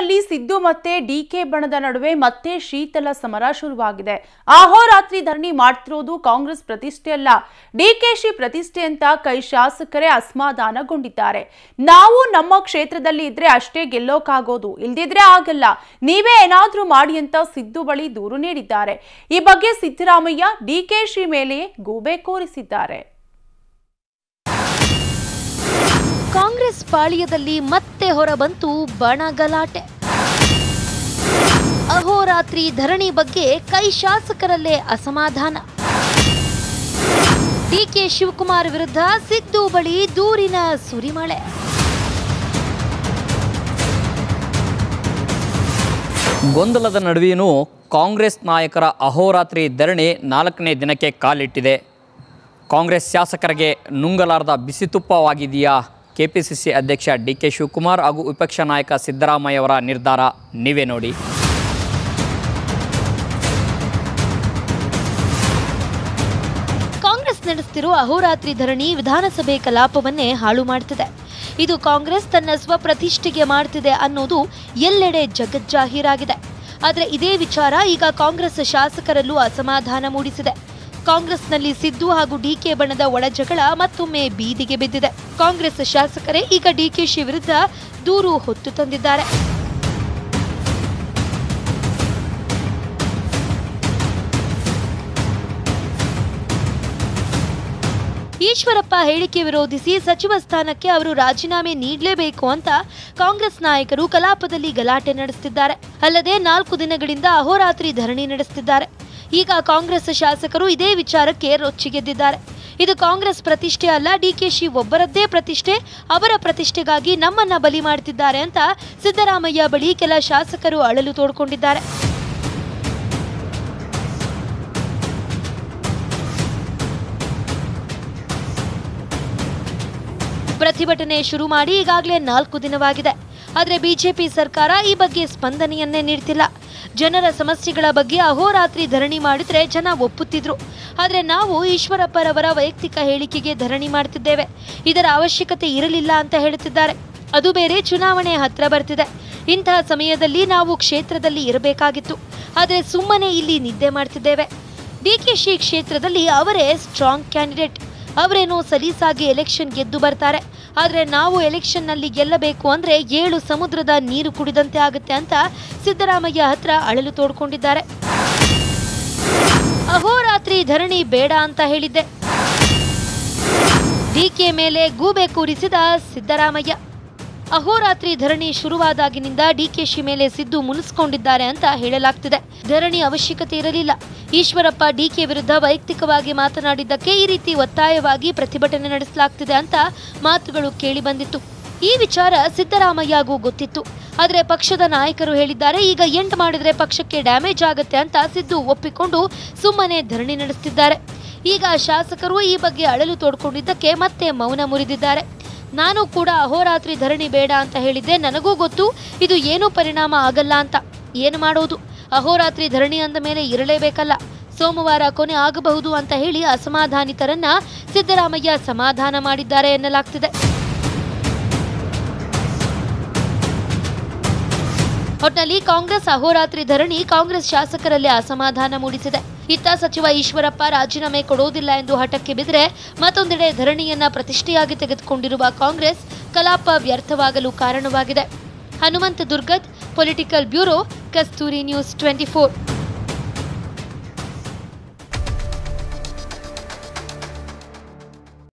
ಕಾಂಗ್ರೆಸ್ನಲ್ಲಿ ಸಿದ್ದು ಮತ್ತೆ ಡಿಕೆ ಬಣದ ನಡುವೆ ಮತ್ತೆ ಶೀತಲ ಸಮರ ಶುರುವಾಗಿದೆ ಅಹೋರಾತ್ರಿ ಧರಣಿ ಮಾಡ್ತಿರೋದು ಕಾಂಗ್ರೆಸ್ ಪ್ರತಿಷ್ಠೆ ಅಲ್ಲ ಡಿಕೆಶಿ ಪ್ರತಿಷ್ಠೆ ಅಂತ ಕೈ ಶಾಸಕರೇ ಅಸಮಾಧಾನಗೊಂಡಿದ್ದಾರೆ ನಾವು ನಮ್ಮ ಕ್ಷೇತ್ರದಲ್ಲಿ ಇದ್ರೆ ಅಷ್ಟೇ ಗೆಲ್ಲೋಕಾಗೋದು ಇಲ್ದಿದ್ರೆ ಆಗಲ್ಲ ನೀವೇ ಏನಾದ್ರೂ ಮಾಡಿ ಅಂತ ಸಿದ್ದು ಬಳಿ ದೂರು ನೀಡಿದ್ದಾರೆ ಈ ಬಗ್ಗೆ ಸಿದ್ದರಾಮಯ್ಯ ಡಿಕೆಶಿ ಮೇಲೆ ಗೂಬೆ ಕೋರಿಸಿದ್ದಾರೆ ಕಾಂಗ್ರೆಸ್ ಪಾಳ್ಯದಲ್ಲಿ ಮತ್ತೆ ಹೊರಬಂತು ಬಣ ಗಲಾಟೆ ಅಹೋರಾತ್ರಿ ಧರಣಿ ಬಗ್ಗೆ ಕೈ ಶಾಸಕರಲ್ಲೇ ಅಸಮಾಧಾನ ಡಿಕೆ ಶಿವಕುಮಾರ್ ವಿರುದ್ಧ ಸಿದ್ದು ಬಳಿ ದೂರಿನ ಸುರಿಮಳೆ ಗೊಂದಲದ ನಡುವೆಯೂ ಕಾಂಗ್ರೆಸ್ ನಾಯಕರ ಅಹೋರಾತ್ರಿ ಧರಣಿ ನಾಲ್ಕನೇ ದಿನಕ್ಕೆ ಕಾಲಿಟ್ಟಿದೆ ಕಾಂಗ್ರೆಸ್ ಶಾಸಕರಿಗೆ ನುಂಗಲಾರದ ಬಿಸಿತುಪ್ಪವಾಗಿದೆಯಾ ಕೆಪಿಸಿಸಿ ಅಧ್ಯಕ್ಷ ಡಿ ಕೆ ಶಿವಕುಮಾರ್ ಹಾಗೂ ವಿಪಕ್ಷ ನಾಯಕ ಸಿದ್ದರಾಮಯ್ಯವರ ನಿರ್ಧಾರ ನೀವೇ ನೋಡಿ ಕಾಂಗ್ರೆಸ್ ನಡೆಸುತ್ತಿರುವ ಅಹೋರಾತ್ರಿ ಧರಣಿ ವಿಧಾನಸಭೆ ಕಲಾಪವನ್ನೇ ಹಾಳು ಮಾಡ್ತಿದೆ ಇದು ಕಾಂಗ್ರೆಸ್ ತನ್ನ ಸ್ವಪ್ರತಿಷ್ಠೆಗೆ ಮಾಡ್ತಿದೆ ಅನ್ನೋದು ಎಲ್ಲೆಡೆ ಜಗಜ್ಜಾಹೀರಾಗಿದೆ ಆದರೆ ಇದೇ ವಿಚಾರ ಈಗ ಕಾಂಗ್ರೆಸ್ ಶಾಸಕರಲ್ಲೂ ಅಸಮಾಧಾನ ಮೂಡಿಸಿದೆ ಕಾಂಗ್ರೆಸ್ನಲ್ಲಿ ಸಿದ್ದು ಹಾಗೂ ಡಿಕೆ ಬಣದ ಒಳಜಗಳ ಮತ್ತೊಮ್ಮೆ ಬೀದಿಗೆ ಬಿದ್ದಿದೆ ಕಾಂಗ್ರೆಸ್ ಶಾಸಕರೇ ಈಗ ಡಿಕೆಶಿ ವಿರುದ್ಧ ದೂರು ಹೊತ್ತು ತಂದಿದ್ದಾರೆ ಈಶ್ವರಪ್ಪ ಹೇಳಿಕೆ ವಿರೋಧಿಸಿ ಸಚಿವ ಸ್ಥಾನಕ್ಕೆ ಅವರು ರಾಜೀನಾಮೆ ನೀಡಲೇಬೇಕು ಅಂತ ಕಾಂಗ್ರೆಸ್ ನಾಯಕರು ಕಲಾಪದಲ್ಲಿ ಗಲಾಟೆ ನಡೆಸುತ್ತಿದ್ದಾರೆ ಅಲ್ಲದೆ ನಾಲ್ಕು ದಿನಗಳಿಂದ ಅಹೋರಾತ್ರಿ ಧರಣಿ ನಡೆಸುತ್ತಿದ್ದಾರೆ ಈಗ ಕಾಂಗ್ರೆಸ್ ಶಾಸಕರು ಇದೇ ವಿಚಾರಕ್ಕೆ ರೊಚ್ಚಿಗೆದ್ದಿದ್ದಾರೆ ಇದು ಕಾಂಗ್ರೆಸ್ ಪ್ರತಿಷ್ಠೆ ಅಲ್ಲ ಡಿಕೆಶಿ ಒಬ್ಬರದ್ದೇ ಪ್ರತಿಷ್ಠೆ ಅವರ ಪ್ರತಿಷ್ಠೆಗಾಗಿ ನಮ್ಮನ್ನ ಬಲಿ ಮಾಡ್ತಿದ್ದಾರೆ ಅಂತ ಸಿದ್ದರಾಮಯ್ಯ ಬಳಿ ಕೆಲ ಶಾಸಕರು ಅಳಲು ತೋಡ್ಕೊಂಡಿದ್ದಾರೆ ಪ್ರತಿಭಟನೆ ಶುರು ಮಾಡಿ ಈಗಾಗಲೇ ನಾಲ್ಕು ದಿನವಾಗಿದೆ ಆದರೆ ಬಿಜೆಪಿ ಸರ್ಕಾರ ಈ ಬಗ್ಗೆ ಸ್ಪಂದನೆಯನ್ನೇ ನೀಡ್ತಿಲ್ಲ ಜನರ ಸಮಸ್ಯೆಗಳ ಬಗ್ಗೆ ಅಹೋರಾತ್ರಿ ಧರಣಿ ಮಾಡಿದ್ರೆ ಜನ ಒಪ್ಪುತ್ತಿದ್ರು ಆದರೆ ನಾವು ಈಶ್ವರಪ್ಪರವರ ವೈಯಕ್ತಿಕ ಹೇಳಿಕೆಗೆ ಧರಣಿ ಮಾಡ್ತಿದ್ದೇವೆ ಇದರ ಅವಶ್ಯಕತೆ ಇರಲಿಲ್ಲ ಅಂತ ಹೇಳುತ್ತಿದ್ದಾರೆ ಅದು ಬೇರೆ ಚುನಾವಣೆ ಹತ್ರ ಬರ್ತಿದೆ ಇಂತಹ ಸಮಯದಲ್ಲಿ ನಾವು ಕ್ಷೇತ್ರದಲ್ಲಿ ಇರಬೇಕಾಗಿತ್ತು ಆದರೆ ಸುಮ್ಮನೆ ಇಲ್ಲಿ ನಿದ್ದೆ ಮಾಡ್ತಿದ್ದೇವೆ ಡಿಕೆಶಿ ಕ್ಷೇತ್ರದಲ್ಲಿ ಅವರೇ ಸ್ಟ್ರಾಂಗ್ ಕ್ಯಾಂಡಿಡೇಟ್ ಅವರೇನೋ ಸಲೀಸಾಗಿ ಎಲೆಕ್ಷನ್ ಗೆದ್ದು ಬರ್ತಾರೆ ಆದರೆ ನಾವು ಎಲೆಕ್ಷನ್ನಲ್ಲಿ ಗೆಲ್ಲಬೇಕು ಅಂದ್ರೆ ಏಳು ಸಮುದ್ರದ ನೀರು ಕುಡಿದಂತೆ ಆಗುತ್ತೆ ಅಂತ ಸಿದ್ದರಾಮಯ್ಯ ಹತ್ರ ಅಳಲು ತೋಡ್ಕೊಂಡಿದ್ದಾರೆ ಅಹೋರಾತ್ರಿ ಧರಣಿ ಬೇಡ ಅಂತ ಹೇಳಿದ್ದೆ ಡಿಕೆ ಮೇಲೆ ಗೂಬೆ ಕೂರಿಸಿದ ಸಿದ್ದರಾಮಯ್ಯ ಅಹೋರಾತ್ರಿ ಧರಣಿ ಶುರುವಾದಾಗಿನಿಂದ ಡಿಕೆಶಿ ಮೇಲೆ ಸಿದ್ದು ಮುನಿಸ್ಕೊಂಡಿದ್ದಾರೆ ಅಂತ ಹೇಳಲಾಗ್ತಿದೆ ಧರಣಿ ಅವಶ್ಯಕತೆ ಇರಲಿಲ್ಲ ಈಶ್ವರಪ್ಪ ಡಿಕೆ ವಿರುದ್ಧ ವೈಯಕ್ತಿಕವಾಗಿ ಮಾತನಾಡಿದ್ದಕ್ಕೆ ಈ ರೀತಿ ಒತ್ತಾಯವಾಗಿ ಪ್ರತಿಭಟನೆ ನಡೆಸಲಾಗ್ತಿದೆ ಅಂತ ಮಾತುಗಳು ಕೇಳಿಬಂದಿತ್ತು ಈ ವಿಚಾರ ಸಿದ್ದರಾಮಯ್ಯಗೂ ಗೊತ್ತಿತ್ತು ಆದರೆ ಪಕ್ಷದ ನಾಯಕರು ಹೇಳಿದ್ದಾರೆ ಈಗ ಎಂಟ್ ಮಾಡಿದ್ರೆ ಪಕ್ಷಕ್ಕೆ ಡ್ಯಾಮೇಜ್ ಆಗುತ್ತೆ ಅಂತ ಸಿದ್ದು ಒಪ್ಪಿಕೊಂಡು ಸುಮ್ಮನೆ ಧರಣಿ ನಡೆಸುತ್ತಿದ್ದಾರೆ ಈಗ ಶಾಸಕರು ಈ ಬಗ್ಗೆ ಅಳಲು ತೋಡ್ಕೊಂಡಿದ್ದಕ್ಕೆ ಮತ್ತೆ ಮೌನ ಮುರಿದಿದ್ದಾರೆ ನಾನು ಕೂಡ ಅಹೋರಾತ್ರಿ ಧರಣಿ ಬೇಡ ಅಂತ ಹೇಳಿದ್ದೆ ನನಗೂ ಗೊತ್ತು ಇದು ಏನೂ ಪರಿಣಾಮ ಆಗಲ್ಲ ಅಂತ ಏನು ಮಾಡೋದು ಅಹೋರಾತ್ರಿ ಧರಣಿ ಅಂದ ಮೇಲೆ ಇರಲೇಬೇಕಲ್ಲ ಸೋಮವಾರ ಕೊನೆ ಆಗಬಹುದು ಅಂತ ಹೇಳಿ ಅಸಮಾಧಾನಿತರನ್ನ ಸಿದ್ದರಾಮಯ್ಯ ಸಮಾಧಾನ ಮಾಡಿದ್ದಾರೆ ಎನ್ನಲಾಗ್ತಿದೆ ಒಟ್ನಲ್ಲಿ ಕಾಂಗ್ರೆಸ್ ಅಹೋರಾತ್ರಿ ಧರಣಿ ಕಾಂಗ್ರೆಸ್ ಶಾಸಕರಲ್ಲಿ ಅಸಮಾಧಾನ ಮೂಡಿಸಿದೆ ಇತ್ತ ಸಚಿವ ಈಶ್ವರಪ್ಪ ರಾಜೀನಾಮೆ ಕೊಡೋದಿಲ್ಲ ಎಂದು ಹಠಕ್ಕೆ ಬಿದ್ದರೆ ಮತ್ತೊಂದೆಡೆ ಧರಣಿಯನ್ನ ಪ್ರತಿಷ್ಠೆಯಾಗಿ ತೆಗೆದುಕೊಂಡಿರುವ ಕಾಂಗ್ರೆಸ್ ಕಲಾಪ ವ್ಯರ್ಥವಾಗಲು ಕಾರಣವಾಗಿದೆ Hanumantha Durgad political bureau Kasturi news twenty four